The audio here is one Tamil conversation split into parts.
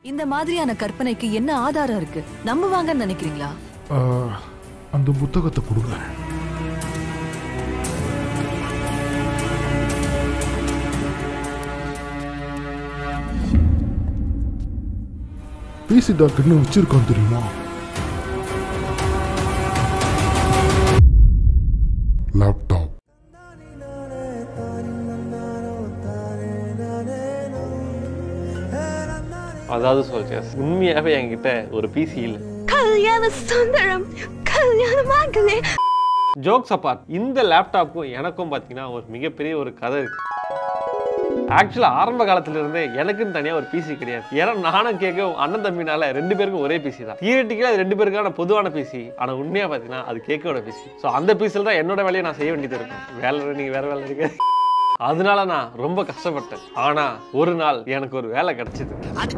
இந்த மாதிரியான கற்பனைக்கு என்ன ஆதாரம் இருக்கு நம்புவாங்கன்னு நினைக்கிறீங்களா ஆஹ், அந்த புத்தகத்தை கொடுங்க பிசி டாக்டர்னு வச்சிருக்கோம் தெரியுமா லேப்டாப் அதாவது சொல்றேன் உண்மையாவே என்கிட்ட ஒரு பிசி இல்லை கல்யாண சுந்தரம் கல்யாணமாகலே ஜோக்ஸ் அப்பார்ட் இந்த லேப்டாப்புக்கும் எனக்கும் பார்த்தீங்கன்னா ஒரு மிகப்பெரிய ஒரு கதை இருக்கு ஆக்சுவலாக ஆரம்ப காலத்துல இருந்தே எனக்குன்னு தனியாக ஒரு பிசி கிடையாது ஏன்னா நானும் கேட்க அண்ணன் தம்பினால ரெண்டு பேருக்கும் ஒரே பிசி தான் தியரட்டிக்கலாக அது ரெண்டு பேருக்கான பொதுவான பிசி ஆனால் உண்மையாக பார்த்தீங்கன்னா அது கேக்கோட பிசி ஸோ அந்த பிசியில் தான் என்னோட வேலையை நான் செய்ய வேண்டியது இருக்கும் வேலை நீங்கள் வேற வேலை இருக்கு அதனால நான் ரொம்ப கஷ்டப்பட்டேன் ஆனா ஒரு நாள் எனக்கு ஒரு வேலை கிடைச்சது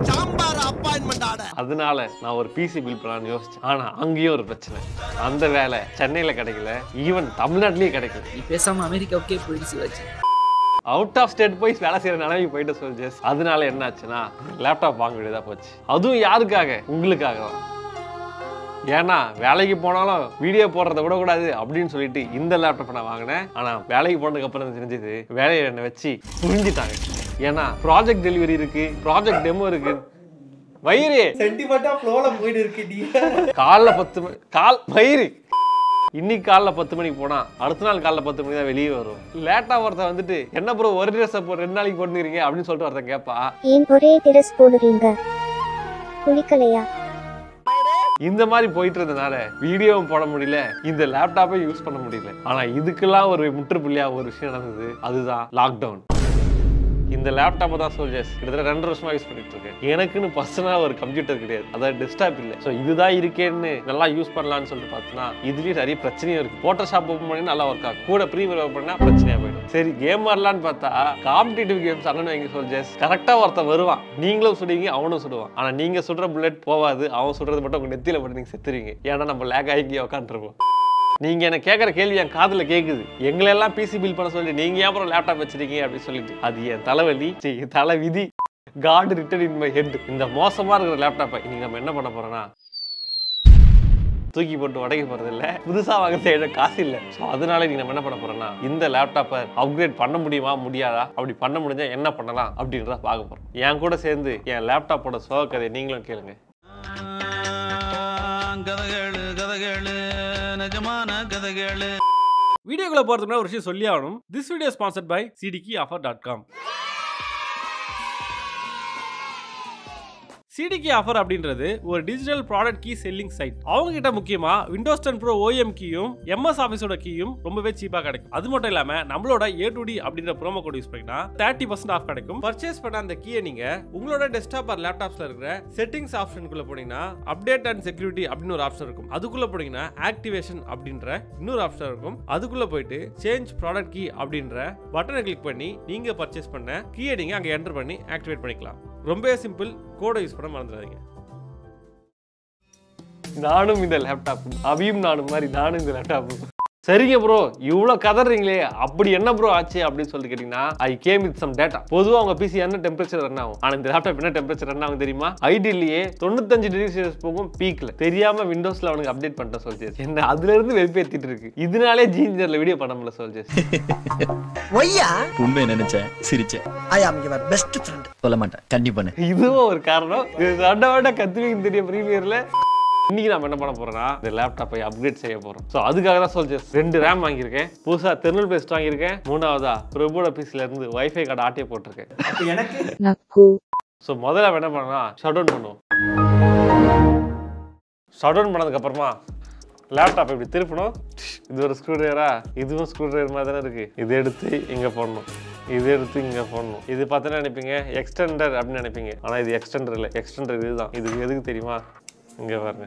அதனால நான் ஒரு பிசி பில் பண்ணலாம்னு யோசிச்சேன் ஆனா அங்கேயும் ஒரு பிரச்சனை அந்த வேலை சென்னையில கிடைக்கல ஈவன் தமிழ்நாட்டிலேயே கிடைக்கல நீ பேசாம அமெரிக்காவுக்கே போயிடு சிவாஜி அவுட் ஆஃப் ஸ்டேட் போய் வேலை செய்யற நிலைமைக்கு போயிட்டு சொல்ஜஸ் அதனால என்ன ஆச்சுன்னா லேப்டாப் வாங்க வேண்டியதா போச்சு அதுவும் யாருக்காக உங்களுக்காக தான் ஏன்னா வேலைக்கு போனாலும் வீடியோ போடுறத விடக்கூடாது அப்படின்னு சொல்லிட்டு இந்த லேப்டாப் நான் வாங்கினேன் ஆனா வேலைக்கு போனதுக்கு அப்புறம் தான் தெரிஞ்சது வேலையை என்னை வச்சு புரிஞ்சுட்டாங்க ஏன்னா ப்ராஜெக்ட் டெலிவரி இருக்கு ப்ராஜெக்ட் டெமோ இருக்கு வயிறு சென்டிமெண்டா ஃப்ளோல போயிட்டு இருக்கு நீ காலைல பத்து மணி கால் வயிறு இன்னைக்கு காலைல பத்து மணிக்கு போனா அடுத்த நாள் காலைல பத்து மணி தான் வெளியே வரும் லேட்டா ஒருத்தன் வந்துட்டு என்ன ப்ரோ ஒரு ட்ரெஸ் அப்போ ரெண்டு நாளைக்கு போட்டுக்கிறீங்க அப்படின்னு சொல்லிட்டு ஒருத்தன் கேட்பா ஏன் ஒரே டிரஸ் போடுறீங்க குளிக்கலையா இந்த மாதிரி போயிட்டு இருந்தனால வீடியோவும் போட முடியல இந்த லேப்டாப்பை யூஸ் பண்ண முடியல ஆனா இதுக்கெல்லாம் ஒரு முற்றுப்புள்ளியா ஒரு விஷயம் நடந்தது அதுதான் லாக்டவுன் இந்த லேப்டாப்பை தான் சோல்ஜர்ஸ் கிட்டத்தட்ட ரெண்டு வருஷமா யூஸ் பண்ணிட்டு இருக்கேன் எனக்குன்னு பர்சனலா ஒரு கம்ப்யூட்டர் கிடையாது அதாவது டெஸ்க்டாப் இல்லை ஸோ இதுதான் இருக்கேன்னு நல்லா யூஸ் பண்ணலாம்னு சொல்லிட்டு பார்த்தோன்னா இதுலயும் நிறைய பிரச்சனையும் இருக்கு போட்டோஷாப் ஓப்பன் பண்ணி நல்லா ஒர்க் ஆகும் கூட ப்ரீமியர் ஓப்பன் பண்ணா பிரச்சனையா போயிடும் சரி கேம் வரலான்னு பார்த்தா காம்படிட்டிவ் கேம்ஸ் அண்ணன் வைங்க சோல்ஜர்ஸ் கரெக்டா ஒருத்தன் வருவான் நீங்களும் சுடுவீங்க அவனும் சுடுவான் ஆனா நீங்க சுடுற புல்லட் போவாது அவன் சுடுறது மட்டும் உங்க நெத்தியில போட்டு நீங்க செத்துருவீங்க ஏன்னா நம்ம லேக் ஆகி உட்காந்துருப்போம் நீங்க என்ன கேட்குற கேள்வி என் காதுல கேக்குது எங்களை எல்லாம் பிசி பில் பண்ண சொல்லி நீங்க ஏன் அப்புறம் லேப்டாப் வச்சிருக்கீங்க அப்படின்னு சொல்லிட்டு அது என் தலைவலி சீ, தலை விதி god written in my head இந்த மோசமா இருக்கிற லேப்டாப்பை இன்னைக்கு நம்ம என்ன பண்ண போறோம்னா தூக்கி போட்டு உடைக்க போறது இல்ல புதுசா வாங்க தேட காசு இல்ல ஸோ அதனால நீங்க நம்ம என்ன பண்ண போறோம்னா இந்த லேப்டாப்பை அப்கிரேட் பண்ண முடியுமா முடியாதா அப்படி பண்ண முடிஞ்சா என்ன பண்ணலாம் அப்படின்றத பார்க்க போறோம் என் கூட சேர்ந்து என் லேப்டாப்போட சோக கதையை நீங்களும் கேளுங்க கதகளு கதகளு நிஜமான கதகளு வீடியோக்குள்ள போறதுக்கு முன்னாடி ஒரு விஷயம் சொல்லி ஆகணும் this video sponsored by CDK offer dot com CDK offer அப்படின்றது ஒரு digital product key selling site அவங்க கிட்ட முக்கியமா விண்டோஸ் டென் ப்ரோ ஓஎம் கீயும் எம்எஸ் ஆஃபீஸோட கீயும் ரொம்பவே சீப்பா கிடைக்கும் அது மட்டும் இல்லாம நம்மளோட ஏ டு டி அப்படின்ற ப்ரோமோ கோட் யூஸ் பண்ணினா தேர்ட்டி பர்சன்ட் ஆஃப் கிடைக்கும் பர்ச்சேஸ் பண்ண அந்த கீயை நீங்க உங்களோட டெஸ்க்டாப் ஆர் லேப்டாப்ஸ்ல இருக்கிற செட்டிங்ஸ் ஆப்ஷனுக்குள்ள போனீங்கன்னா அப்டேட் அண்ட் செக்யூரிட்டி அப்படின்னு ஒரு ஆப்ஷன் இருக்கும் அதுக்குள்ள போனீங்கன்னா ஆக்டிவேஷன் அப்படின்ற இன்னொரு ஆப்ஷன் இருக்கும் அதுக்குள்ள போயிட்டு சேஞ்ச் ப்ராடக்ட் கீ அப்படின்ற பட்டனை கிளிக் பண்ணி நீங்க பர்ச்சேஸ் பண்ண கீயை நீங்க அங்க என்டர் பண்ணி ஆக்டிவேட் பண்ணிக்கலாம் ரொம்பவே சிம்பிள் கோடை யூஸ் பண்ண மறந்துடாதீங்க நானும் இந்த லேப்டாப் அபியும் நானும் மாதிரி நானும் இந்த லேப்டாப் சரிங்க ப்ரோ இவ்வளோ கதறீங்களே அப்படி என்ன ப்ரோ ஆச்சு அப்படின்னு சொல்லி கேட்டிங்கன்னா I came with some data பொதுவாக உங்க பிசி என்ன டெம்பரேச்சர் ரன் ஆகும் ஆனால் இந்த லேப்டாப் என்ன டெம்பரேச்சர் ரன் ஆகும் தெரியுமா ஐடியிலேயே தொண்ணூத்தஞ்சு டிகிரி செல்சியஸ் போகும் பீக்ல தெரியாம விண்டோஸ்ல அவனுக்கு அப்டேட் பண்ணிட்ட சொல்லிச்சு என்ன அதுல இருந்து வெறுப்பேத்திட்டு இருக்கு இதனாலே ஜீஞ்சர்ல வீடியோ பண்ண முடியல சொல்லிச்சு ஒய்யா உண்மை நினைச்சேன் சிரிச்சேன் ஐ ஆம் யுவர் பெஸ்ட் ஃப்ரெண்ட் சொல்ல மாட்டேன் கண்டிப்பா இதுவும் ஒரு காரணம் இது ரெண்டை விட கத்துவீங்க தெரியும் ப்ரீமியர்ல இன்னைக்கு நம்ம என்ன பண்ண போறோம்னா இந்த லேப்டாப்பை அப்கிரேட் செய்ய போறோம் ஸோ அதுக்காக தான் சொல்லிச்சு ரெண்டு ரேம் வாங்கியிருக்கேன் புதுசா தெர்மல் பேஸ்ட் வாங்கியிருக்கேன் மூணாவதா பிரபுட பீஸ்ல இருந்து வைஃபை கார்டு ஆட்டிய போட்டிருக்கேன் அப்ப எனக்கு நக்கு ஸோ முதல்ல அவன் என்ன பண்ணா ஷட் டவுன் பண்ணுவோம் ஷட் டவுன் பண்ணதுக்கு அப்புறமா லேப்டாப் இப்படி திருப்பணும் இது ஒரு ஸ்க்ரூ டிரைவரா இதுவும் ஸ்க்ரூ டிரைவர் மாதிரி தானே இருக்கு இது எடுத்து இங்க போடணும் இது எடுத்து இங்க போடணும் இது பார்த்தா நினைப்பீங்க எக்ஸ்டெண்டர் அப்படின்னு நினைப்பீங்க ஆனா இது எக்ஸ்டெண்டர் இல்லை எக்ஸ்டெண்டர் இதுதான் இது எதுக்கு தெரியுமா இங்க பாருங்க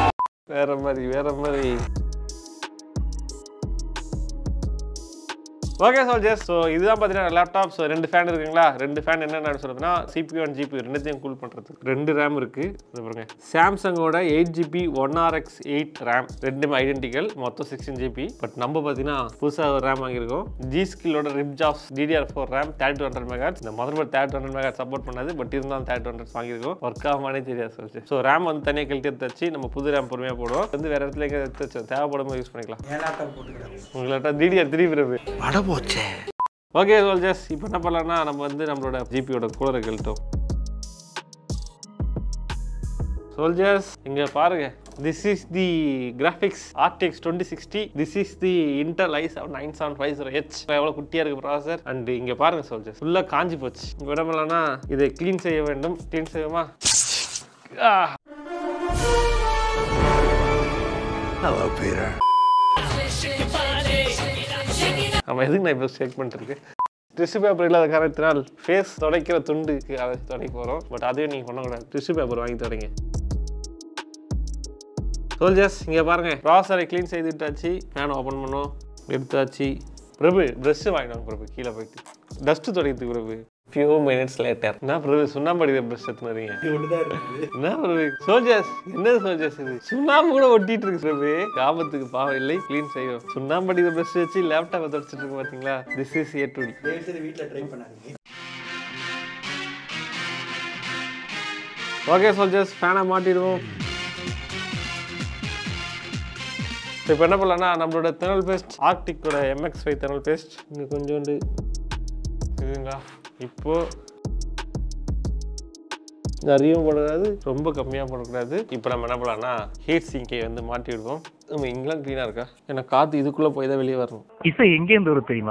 வேற மாதிரி வேற மாதிரி ஓகே சோல்ஜர்ஸ் ஸோ இதுதான் பார்த்தீங்கன்னா லேப்டாப் ஸோ ரெண்டு ஃபேன் இருக்குங்களா ரெண்டு ஃபேன் என்னென்ன சொல்றதுன்னா சிபியூ அண்ட் ஜிபி ரெண்டுத்தையும் கூல் பண்ணுறதுக்கு ரெண்டு ரேம் இருக்கு இது பாருங்க சாம்சங்கோட eight GB one RX eight RAM ரெண்டுமே ஐடென்டிக்கல் மொத்தம் சிக்ஸ்டீன் ஜிபி பட் நம்ம பார்த்தீங்கன்னா புதுசாக ஒரு ரேம் வாங்கியிருக்கோம் ஜி ஸ்கில்லோட Ripjaws DDR four RAM thirty hundred megahertz இந்த motherboard thirty hundred megahertz support பண்ணாது பட் இருந்தாலும் தேர்ட்டி ஹண்ட்ரட் வாங்கியிருக்கோம் ஒர்க் ஆகாமனே தெரியாது சொல்லிச்சு ஸோ ரேம் வந்து தனியாக கழட்டி எடுத்து வச்சு நம்ம புது ரேம் பொறுமையாக போடுவோம் வந்து வேற இடத்துல எங்கே எடுத்து வச்சோம் தேவைப்படும் போது யூஸ் பண்ணிக்கலாம் என் லேப்டாப் போட்டுக்கிறேன் உங்கள்கிட்ட டிடிஆர் த்ரீ பிறகு வட போச்சே ஓகே சோல்ஜர்ஸ் இப்போ என்ன பண்ணலாம்னா நம்ம வந்து நம்மளோட ஜிபியோட கூலரை கழட்டோம் சோல்ஜர்ஸ் இங்க பாருங்க this is the graphics RTX twenty sixty this is the Intel i seven nine seven five zero H எவ்வளோ குட்டியாக இருக்கு ப்ராசர் அண்ட் இங்கே பாருங்க சோல்ஜர்ஸ் ஃபுல்லாக காஞ்சி போச்சு இங்கே விட முடியலன்னா இதை க்ளீன் செய்ய வேண்டும் க்ளீன் செய்யுமா நம்ம எதுக்கு நான் இப்போ செக் பண்ணிட்டு இருக்கேன் டிஷ்யூ பேப்பர் இல்லாத காரணத்தினால் ஃபேஸ் துடைக்கிற துண்டுக்கு அதை துடைக்க போகிறோம் பட் அதையும் நீங்கள் பண்ணக்கூடாது டிஷ்யூ பேப்பர் வாங்கி துடைங்க சோல்ஜர்ஸ் இங்கே பாருங்க ப்ராசரை க்ளீன் செய்து விட்டாச்சு ஃபேன் ஓப்பன் பண்ணோம் எடுத்தாச்சு பிரபு ப்ரெஷ்ஷு வாங்கினாங்க பிரபு கீழே போயிட்டு டஸ்ட்டு துடைக்கிறதுக்கு பிரபு ஃபியூ மினிட்ஸ் லேட்டர் என்ன பிரபு சுண்ணாம்பு ப்ரெஷ் எடுத்துன்னு வரீங்க ஒண்ணுதான் இருக்குது என்ன பிரபு சோல்ஜர்ஸ் என்ன சோல்ஜர்ஸ் இது சுண்ணாம்பு கூட ஒட்டிட்டு இருக்கு பிரபு ஆபத்துக்கு பாவம் இல்லை க்ளீன் செய்யும் சுண்ணாம்பு அடிக்கிற ப்ரெஷ் வச்சு லேப்டாப்பை தொடச்சிட்டு இருக்கு பார்த்தீங்களா திஸ் இஸ் ஏ டு தயவு செய்து வீட்டில் ட்ரை பண்ணாதீங்க ஓகே சோல்ஜர்ஸ் ஃபேனை மாட்டிடுவோம் இப்போ என்ன பண்ணலாம்னா நம்மளோட தெனல் பேஸ்ட் ஆர்டிக்கோட எம்எக்ஸ் ஃபைவ் தெனல் பேஸ்ட் இங்கே கொஞ்சோண்டு இதுங்களா இப்போ நிறையும் போடக்கூடாது ரொம்ப கம்மியாக போடக்கூடாது இப்போ நம்ம என்ன பண்ணலாம்னா ஹீட் சிங்கை வந்து மாட்டி விடுவோம் நம்ம இங்கெல்லாம் க்ளீனாக இருக்கா ஏன்னா காற்று இதுக்குள்ளே போய் தான் வெளியே வரணும் இசை எங்கேருந்து வரும் தெரியுமா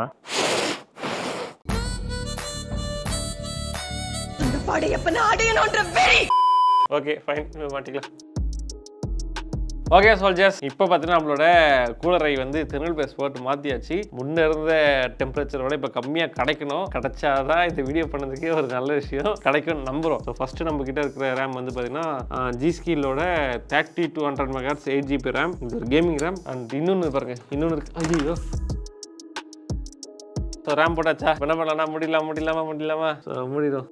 இந்த படையப்பன அடையணுன்ற வெறி ஓகே ஃபைன் மாட்டிக்கலாம் ஓகே சோல்ஜர்ஸ் இப்போ பார்த்தீங்கன்னா நம்மளோட கூலரை வந்து திருநெல் பேஸ் போட்டு மாற்றியாச்சு முன்ன இருந்த டெம்பரேச்சரோட இப்போ கம்மியாக கிடைக்கணும் கிடைச்சாதான் இந்த வீடியோ பண்ணதுக்கே ஒரு நல்ல விஷயம் கிடைக்கும்னு நம்புகிறோம் ஸோ ஃபஸ்ட்டு நம்ம கிட்ட இருக்கிற ரேம் வந்து பார்த்தீங்கன்னா ஜி ஸ்கீலோட thirty two hundred megahertz eight GB RAM இது ஒரு கேமிங் ரேம் அண்ட் இன்னொன்று பாருங்க இன்னொன்று இருக்கு ஐயோ ஸோ ரேம் போட்டாச்சா இப்ப என்ன பண்ணலாம் முடியலாம் முடியலாமா முடியலாமா ஸோ முடிடும்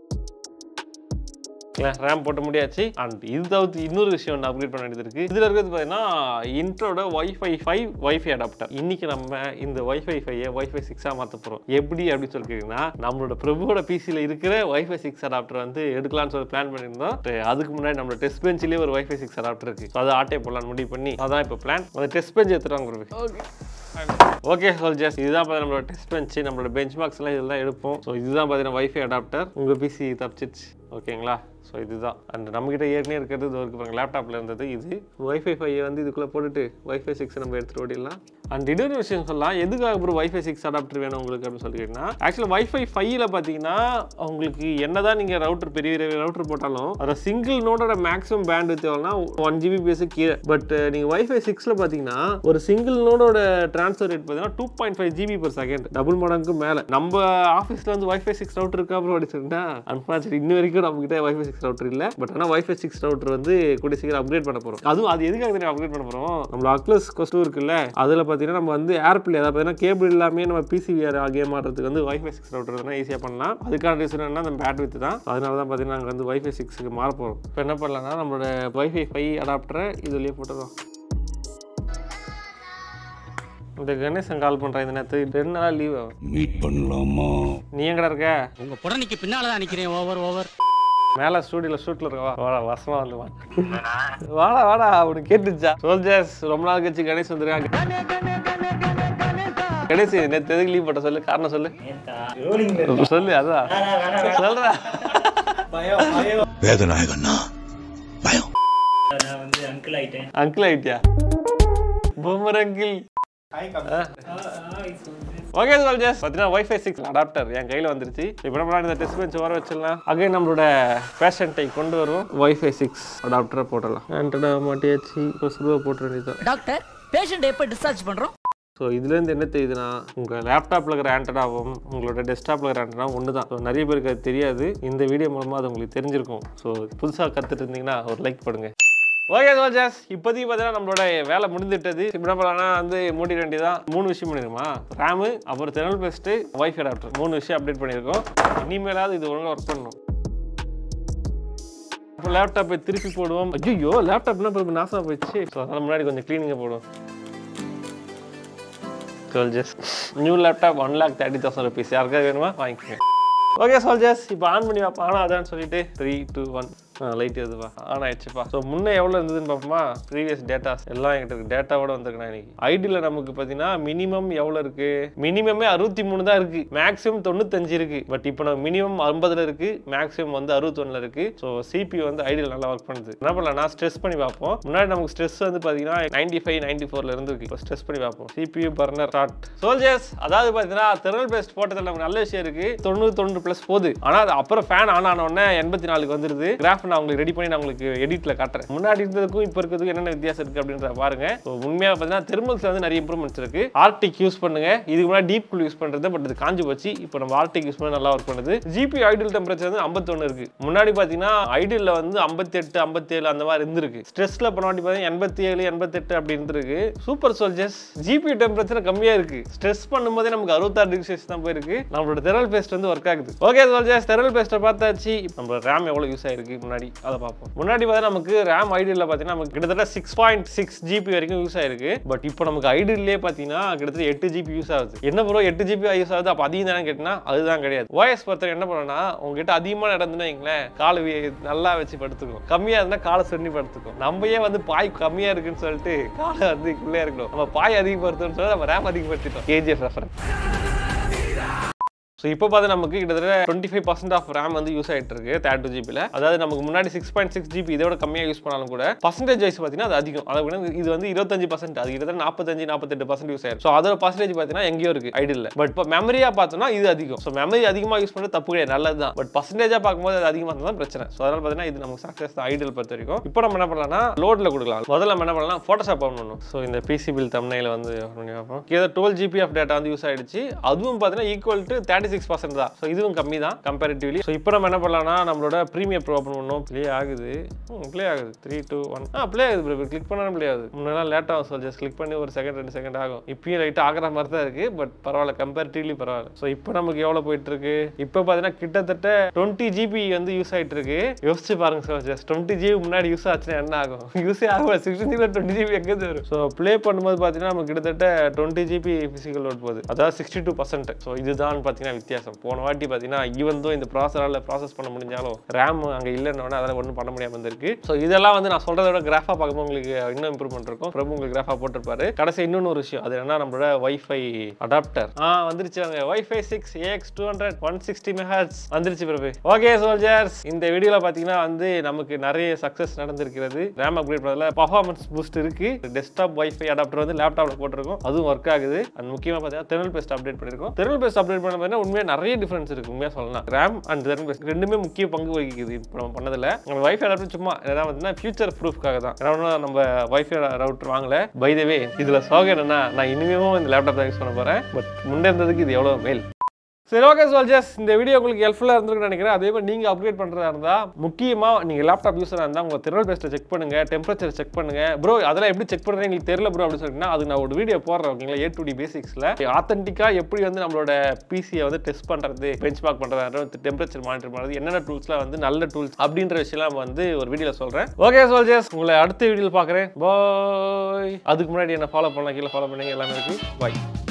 ரேம் போட்டு முடியாச்சு அண்ட் இது தவிர்த்து இன்னொரு விஷயம் ஒன்று அப்கிரேட் பண்ண வேண்டியது இருக்கு இதுல இருக்கிறது பார்த்தீங்கன்னா இன்ட்ரோட ஒய்ஃபை ஃபைவ் ஒய்ஃபை அடாப்டர் இன்னைக்கு நம்ம இந்த ஒய்ஃபை ஃபைவை ஒய்ஃபை சிக்ஸா மாற்ற போறோம் எப்படி அப்படின்னு சொல்லி கேட்டீங்கன்னா நம்மளோட பிரபுவோட பிசியில் இருக்கிற ஒய்ஃபை சிக்ஸ் அடாப்டர் வந்து எடுக்கலாம்னு சொல்லி பிளான் பண்ணியிருந்தோம் But அதுக்கு முன்னாடி நம்மளோட டெஸ்ட் பெஞ்சிலேயே ஒரு ஒய்ஃபை சிக்ஸ் அடாப்டர் இருக்கு So அது ஆட்டே போடலாம்னு முடிவு பண்ணி அதான் இப்போ பிளான் அந்த டெஸ்ட் பெஞ்ச் எடுத்துட்டாங்க பிரபு ஓகே சோல்ஜர்ஸ் இதுதான் பார்த்தீங்கன்னா நம்மளோட டெஸ்ட் பெஞ்ச் நம்மளோட பெஞ்ச் மார்க்ஸ் எல்லாம் இதெல்லாம் எடுப்போம் ஸோ இதுதான் பார்த்தீங்கன்னா வைஃபை அடாப்டர் உங்கள் பிசி தப்பிச்சிச்சு ஓகேங்களா ஸோ இதுதான் அண்ட் நம்மகிட்ட ஏற்கனவே இருக்கிறது இது இருக்கு பாருங்க லேப்டாப்பில் இருந்தது இது வைஃபை ஃபைவை வந்து இதுக்குள்ளே போட்டுட்டு வைஃபை சிக்ஸ் நம்ம எடுத்துகிட்டு ஓடிடலாம் அண்ட் இன்னொரு விஷயம் சொல்லலாம் எதுக்காக அப்புறம் வைஃபை சிக்ஸ் அடாப்டர் வேணும் உங்களுக்கு அப்படின்னு சொல்லி கேட்டிங்கன்னா ஆக்சுவலாக வைஃபை ஃபைவ்ல பார்த்தீங்கன்னா உங்களுக்கு என்னதான் நீங்கள் ரவுட்டர் பெரிய ரவுட்டர் போட்டாலும் அதில் சிங்கிள் நோடோட மேக்ஸிமம் பேண்ட் வித்தவங்கன்னா ஒன் ஜிபி பேஸு கீழே பட் நீங்கள் வைஃபை சிக்ஸில் பார்த்தீங்கன்னா ஒரு சிங்கிள் நோடோட ட்ரான்ஸ்ஃபர் ரேட் பார்த்தீங்கன்னா two point five GB per second double மடங்கு மேலே நம்ம ஆஃபீஸில் வந்து வைஃபை சிக்ஸ் ரவுட்டர் இருக்கா அப்புறம் அடிச்சுட்டா அன்ஃபார்ச்சுனேட் இன்ன வரைக்கும் நம்ம கிட்ட வைஃபை சிக்ஸ் ரவுட்டர் இல்லை பட் ஆனால் வைஃபை சிக்ஸ் ரவுட்டர் வந்து கூடிய சீக்கிரம் அப்கிரேட் பண்ண போகிறோம் அதுவும் அது எதுக்காக தெரியும் அப்கிரேட் பண்ண போகிறோம் நம்ம அக்லஸ் கொஸ்டூ இருக்குல்ல அதில் பார்த்தீங்கன்னா நம்ம வந்து ஏர்பிளே அதாவது பார்த்தீங்கன்னா கேபிள் இல்லாமே நம்ம பிசிவிஆர் கேம் ஆடுறதுக்கு வந்து வைஃபை சிக்ஸ் ரவுட்டர் தான் ஈஸியாக பண்ணலாம் அதுக்கான ரீசன் என்ன அந்த பேட் வித் தான் அதனால தான் பார்த்தீங்கன்னா நாங்கள் வந்து வைஃபை சிக்ஸுக்கு மாற போகிறோம் இப்போ என்ன பண்ணலாம்னா நம்மளோட வைஃபை ஃபைவ் அடாப்டரை இதுலேயே போட்டுறோம் இந்த கணேசன் கால் பண்ணுறேன் இந்த நேரத்துக்கு ரெண்டு நாள் லீவ் ஆகும் மீட் பண்ணலாமா நீ எங்கடா இருக்க உங்க புடனைக்கு பின்னால தான் நிக்கிறேன் ஓவர் ஓவர் மேல ஸ்டூடியோல ஷூட்ல இருக்கவா வாடா வசமா வந்து வா வாடா வாடா அவனுக்கு கேட்டுச்சா சோல்ஜர்ஸ் ரொம்ப நாள் கழிச்சு கணேஷ் வந்திருக்காங்க கணேஷ் நேற்று எதுக்கு லீவ் போட்ட சொல்லு காரணம் சொல்லு சொல்லு அதான் சொல்றா பயம் பயம் வேதநாயகண்ணா பயம் நான் வந்து அங்கிள் ஆயிட்டேன் அங்கிள் ஆயிட்டியா பொம்மர் uncle hi come okay soldiers பார்த்தீங்கன்னா வைஃபை சிக்ஸ் அடாப்டர் என் கையில் வந்துருச்சு இப்போ நம்ம இந்த டெஸ்ட் பெஞ்ச் வர வச்சிடலாம் அகைன் நம்மளோட பேஷண்ட்டை கொண்டு வருவோம் வைஃபை சிக்ஸ் அடாப்டரை போடலாம் ஆண்டடா மாட்டியாச்சு இப்போ சுருவா போட்டுற வேண்டியதுதான் டாக்டர் பேஷண்ட் எப்போ டிஸ்சார்ஜ் பண்றோம் ஸோ இதுலேருந்து என்ன தெரியுதுன்னா உங்கள் லேப்டாப்பில் இருக்கிற ஆண்டனாவும் உங்களோட டெஸ்க்டாப்பில் இருக்கிற ஆண்டனாவும் ஒன்று தான் ஸோ நிறைய பேருக்கு அது தெரியாது இந்த வீடியோ மூலமாக அது உங்களுக்கு தெரிஞ்சிருக்கும் ஸோ புதுசாக கற்றுட்டு இருந்தீங்கன்னா ஒரு லைக் பண்ணுங்க ஓகே சோல்ஜர்ஸ் இப்போதைக்கு பார்த்தீங்கன்னா நம்மளோட வேலை முடிந்துட்டது இப்போ என்ன பண்ணலாம்னா வந்து மூடி வேண்டியதான் மூணு விஷயம் பண்ணிருமா ரேமு அப்புறம் தெனல் பெஸ்ட்டு ஒய்ஃபை அடாப்டர் மூணு விஷயம் அப்டேட் பண்ணியிருக்கோம் இனிமேலாவது இது ஒழுங்காக ஒர்க் பண்ணணும் இப்போ லேப்டாப்பை திருப்பி போடுவோம் ஐயோ லேப்டாப்னா இப்போ நாசமாக போயிடுச்சு ஸோ அதனால் முன்னாடி கொஞ்சம் க்ளீனிங்காக போடுவோம் soldiers new laptop one lakh thirty thousand rupees யாருக்காவது வேணுமா வாங்கிக்கோங்க ஓகே சோல்ஜர்ஸ் இப்போ ஆன் பண்ணி பார்ப்போம் ஆனால் அதான் சொல்லிட்டு த்ரீ டூ ஒன் லைட் எதுப்பா ஆன் ஆயிடுச்சுப்பா ஸோ முன்னே எவ்வளோ இருந்ததுன்னு பார்ப்போமா ப்ரீவியஸ் டேட்டாஸ் எல்லாம் என்கிட்ட இருக்கு டேட்டாவோட வந்திருக்கேன் இன்னைக்கு ஐடியில் நமக்கு பார்த்தீங்கன்னா மினிமம் எவ்வளோ இருக்கு மினிமமே அறுபத்தி மூணு தான் இருக்கு மேக்ஸிமம் தொண்ணூத்தஞ்சு இருக்கு பட் இப்போ நம்ம மினிமம் ஐம்பதுல இருக்கு மேக்ஸிமம் வந்து அறுபத்தொன்னுல இருக்கு ஸோ சிபி வந்து ஐடியில் நல்லா ஒர்க் பண்ணுது என்ன பண்ணலாம் நான் ஸ்ட்ரெஸ் பண்ணி பார்ப்போம் முன்னாடி நமக்கு ஸ்ட்ரெஸ் வந்து பார்த்தீங்கன்னா நைன்டி ஃபைவ் நைன்டி ஃபோர்ல இருந்து இருக்கு இப்போ ஸ்ட்ரெஸ் பண்ணி பார்ப்போம் சிபியூ பர்னர் ஸ்டார்ட் சோல்ஜர்ஸ் அதாவது பார்த்தீங்கன்னா தெர்மல் பேஸ்ட் போட்டதில் நமக்கு நல்ல விஷயம் இருக்கு தொண்ணூறு தொண்ணூறு ப்ளஸ் போகுது ஆனால் அது அப்புறம் ஃபேன் ஆன் ஆன உடனே எண்பத்தி நாலுக்கு வந்துருது கிராஃப் நான் உங்களுக்கு ரெடி பண்ணி நான் உங்களுக்கு எடிட்ல காட்டுறேன் முன்னாடி இருந்ததுக்கும் இப்போ இருக்கிறதுக்கும் என்னென்ன வித்தியாசம் இருக்கு அப்படின்ற பாருங்க ஸோ உண்மையாக பார்த்தீங்கன்னா தெர்மல்ஸ்ல வந்து நிறைய இம்ப்ரூவ்மெண்ட்ஸ் இருக்கு ஆர்டிக் யூஸ் பண்ணுங்க இதுக்கு முன்னாடி டீப் கூல் யூஸ் பண்றது பட் இது காஞ்சு போச்சு இப்போ நம்ம ஆர்டிக் யூஸ் பண்ண நல்லா ஒர்க் பண்ணுது ஜிபி ஐடியல் டெம்பரேச்சர் வந்து 51 இருக்கு முன்னாடி பார்த்தீங்கன்னா ஐடியல்ல வந்து 58 57 அந்த மாதிரி இருந்திருக்கு ஸ்ட்ரெஸ்ல போன வாட்டி பார்த்தீங்கன்னா எண்பத்தி ஏழு எண்பத்தெட்டு அப்படி இருந்திருக்கு சூப்பர் சோல்ஜர்ஸ் ஜிபி டெம்பரேச்சர் கம்மியா இருக்கு ஸ்ட்ரெஸ் பண்ணும்போதே நமக்கு அறுபத்தாறு டிகிரி செல்சியஸ் தான் போயிருக்கு நம்மளோட தெரல் பேஸ்ட் வந்து ஒர்க் ஆகுது ஓகே சோல்ஜர்ஸ் தெரல் பேஸ்ட்டை பார்த்தாச்சு நம்ம ரேம் எவ்வளோ யூஸ் ஆயிருக்கு முன்னாடி அதை பார்ப்போம் முன்னாடி பார்த்தா நமக்கு ரேம் ஐடியில் பார்த்தீங்கன்னா நமக்கு கிட்டத்தட்ட சிக்ஸ் பாயிண்ட் சிக்ஸ் ஜிபி வரைக்கும் யூஸ் ஆயிருக்கு பட் இப்போ நமக்கு ஐடியிலே பார்த்தீங்கன்னா கிட்டத்தட்ட எட்டு ஜிபி யூஸ் ஆகுது என்ன ப்ரோ எட்டு ஜிபி யூஸ் ஆகுது அப்போ அதிகம் தானே கேட்டினா அதுதான் கிடையாது ஓஎஸ் பொறுத்தவரை என்ன பண்ணணும்னா உங்ககிட்ட அதிகமான இடம் இருந்துன்னா வைங்களேன் காலை வி- நல்லா வச்சு படுத்துக்கும் கம்மியாக இருந்தால் காலை சொன்னி படுத்துக்கும் நம்மயே வந்து பாய் கம்மியாக இருக்குன்னு சொல்லிட்டு காலை வந்து உள்ளே இருக்கணும் நம்ம பாய் அதிகப்படுத்தணும்னு சொல்லி நம்ம ரேம் அதிகப்படுத்திட்டோம் கேஜிஎஃப் ரெஃபரன்ஸ் ஸோ இப்போ பார்த்து நமக்கு கிட்டத்தட்ட twenty five percent of RAM வந்து யூஸ் ஆகிட்டு இருக்கு தேர்ட் டூ ஜிபியில் அதாவது நமக்கு முன்னாடி சிக்ஸ் பாயிண்ட் சிக்ஸ் ஜிபி இதோட கம்மியாக யூஸ் பண்ணாலும் கூட பர்சன்டேஜ் வைஸ் பார்த்தீங்கன்னா அது அதிகம் அதை விட இது வந்து இருபத்தஞ்சு பர்சன்ட் அது கிட்டத்தட்ட நாற்பத்தஞ்சு நாற்பத்தெட்டு பர்சன்ட் யூஸ் ஆயிருக்கு ஸோ அதோட பர்சன்டேஜ் பார்த்தீங்கன்னா எங்கேயோ இருக்கு ஐடியில் பட் இப்போ மெமரியாக பார்த்தோம்னா இது அதிகம் ஸோ மெமரி அதிகமாக யூஸ் பண்ணுறது தப்பு கிடையாது நல்லது தான் பட் பர்சன்டேஜாக பார்க்கும்போது அது அதிகமாக இருந்தால் தான் பிரச்சனை ஸோ அதனால் பார்த்தீங்கன்னா இது நமக்கு சக்ஸஸ் தான் ஐடியல் பொறுத்த வரைக்கும் இப்போ நம்ம என்ன பண்ணலாம்னா லோடில் கொடுக்கலாம் முதல்ல நம்ம என்ன பண்ணலாம் ஃபோட்டோஷாப் ஆன் பண்ணணும் ஸோ இந்த பிசி பில் தம்னையில் வந்து open பண்ணி பார்ப்போம் ஏதோ டுவெல் ஜிபி ஆஃப் டேட்டா வந்து யூஸ் ஆயிடுச்சு அதுவும் பார்த்தீங்கன்னா equal to thirty six percent தான் ஸோ இதுவும் கம்மி தான் கம்பேரிட்டிவ்லி ஸோ இப்போ நம்ம என்ன பண்ணலாம்னா நம்மளோட ப்ரீமியர் ப்ரோ ஓப்பன் பண்ணோம் ப்ளே ஆகுது ப்ளே ஆகுது த்ரீ டூ ஒன் ஆ ப்ளே ஆகுது ப்ரோ கிளிக் பண்ணாலும் ப்ளே ஆகுது முன்னெல்லாம் லேட் ஆகும் ஸோ ஜஸ்ட் கிளிக் பண்ணி ஒரு செகண்ட் ரெண்டு செகண்ட் ஆகும் இப்பயும் லைட்டாக ஆகிற மாதிரி தான் இருக்குது பட் பரவாயில்ல கம்பேரிட்டிவ்லி பரவாயில்ல ஸோ இப்போ நமக்கு எவ்வளோ போயிட்டு இருக்கு இப்போ பார்த்தீங்கன்னா கிட்டத்தட்ட டுவெண்ட்டி ஜிபி வந்து யூஸ் ஆகிட்டு இருக்கு யோசிச்சு பாருங்க சார் ஜஸ்ட் டுவெண்ட்டி ஜிபி முன்னாடி யூஸ் ஆச்சுன்னா என்ன ஆகும் யூஸே ஆகும் சிக்ஸ்டி ஜிபி டுவெண்ட்டி ஜிபி எங்கேருந்து வரும் ஸோ ப்ளே பண்ணும்போது பார்த்தீங்கன்னா நமக்கு கிட்டத்தட்ட டுவெண்ட்டி ஜிபி ஃபிசிக்கல் லோட் போகுது அதாவது சிக்ஸ்டி டூ பர்சன்ட் ஸோ இதுதான் பார்த்தீங்கன்னா வித்தியாசம் போன வாட்டி பார்த்தீங்கன்னா ஈவன் தோ இந்த ப்ராசரால் ப்ராசஸ் பண்ண முடிஞ்சாலும் ரேம் அங்கே இல்லைன்னு அதில் ஒன்றும் பண்ண முடியாமல் இருந்திருக்கு ஸோ இதெல்லாம் வந்து நான் சொல்கிறத விட கிராஃபாக பார்க்கும்போது உங்களுக்கு இன்னும் இம்ப்ரூவ்மெண்ட் இருக்கும் பிரபு உங்களுக்கு கிராஃபாக போட்டிருப்பாரு கடைசி இன்னொன்று ஒரு விஷயம் அது என்ன நம்மளோட வைஃபை அடாப்டர் ஆ வந்துருச்சு வாங்க wifi six AX two hundred one sixty megahertz வந்துருச்சு பிரபு ஓகே சோல்ஜர்ஸ் இந்த வீடியோவில் பார்த்தீங்கன்னா வந்து நமக்கு நிறைய சக்ஸஸ் நடந்திருக்கிறது ரேம் அப்கிரேட் பண்ணதில் பர்ஃபார்மன்ஸ் பூஸ்ட் இருக்கு டெஸ்க்டாப் வைஃபை அடாப்டர் வந்து லேப்டாப்ல போட்டிருக்கோம் அதுவும் ஒர்க் ஆகுது அண்ட் முக்கியமாக பார்த்தீங்கன்னா தெர்னல் பேஸ்ட் அப்டேட் பண்ணிருக்கோம் தெர்னல் பேஸ்ட் அப்டேட் பண்ண பார்த்தீங்கன்னா உண்மையாக நிறைய டிஃபரன்ஸ் இருக்கு உண்மையாக சொல்லலாம் ரேம் அண்ட் தெர்னல் பேஸ்ட் ரெண்டுமே முக்கிய பங்கு வகிக்குது இப்போ நம்ம பண்ணதில் நம்ம வைஃபை அடாப்டர் சும்மா ஏதாவது பார்த்தீங்கன்னா ஃபியூச்சர் ப்ரூஃப்காக தான் ஏன்னா ஒண்ணும் நம்ம வைஃபை ரவுட்டர் வாங்கல பை த வே இதில் சோகம் என்னன்னா நான் இனிமேவும் இந்த லேப்டாப் தான் யூஸ் பண்ண போகிறேன் பட் முன்னே இருந்ததுக்கு இது எவ்வளோ மேல் சரி ஓகே சோல்ஜர்ஸ் இந்த வீடியோ உங்களுக்கு ஹெல்ப்ஃபுல்லாக இருந்திருக்குன்னு நினைக்கிறேன் அதே மாதிரி நீங்கள் அப்கிரேட் பண்ணுறதா இருந்தால் முக்கியமாக நீங்கள் லேப்டாப் யூஸராக இருந்தால் உங்கள் தெருவல் பேஸ்ட்டை செக் பண்ணுங்க டெம்பரேச்சர் செக் பண்ணுங்க ப்ரோ அதெல்லாம் எப்படி செக் பண்ணுறது எங்களுக்கு தெரியல ப்ரோ அப்படின்னு சொன்னீங்கன்னா அது நான் ஒரு வீடியோ போடுறேன் ஓகேங்களா ஏ டு டி பேசிக்ஸில் ஆத்தென்டிக்காக எப்படி வந்து நம்மளோட பிசியை வந்து டெஸ்ட் பண்ணுறது பெஞ்ச் மார்க் பண்ணுறது டெம்பரேச்சர் மானிட்டர் பண்ணுறது என்னென்ன டூல்ஸ்லாம் வந்து நல்ல டூல்ஸ் அப்படின்ற விஷயம்லாம் வந்து ஒரு வீடியோவில் சொல்கிறேன் ஓகே சோல்ஜர்ஸ் உங்களை அடுத்த வீடியோவில் பார்க்குறேன் பாய் அதுக்கு முன்னாடி என்ன ஃபாலோ பண்ணலாம் கீழே ஃபாலோ பண்ணுங்க எல்லாமே இருக்கு பாய்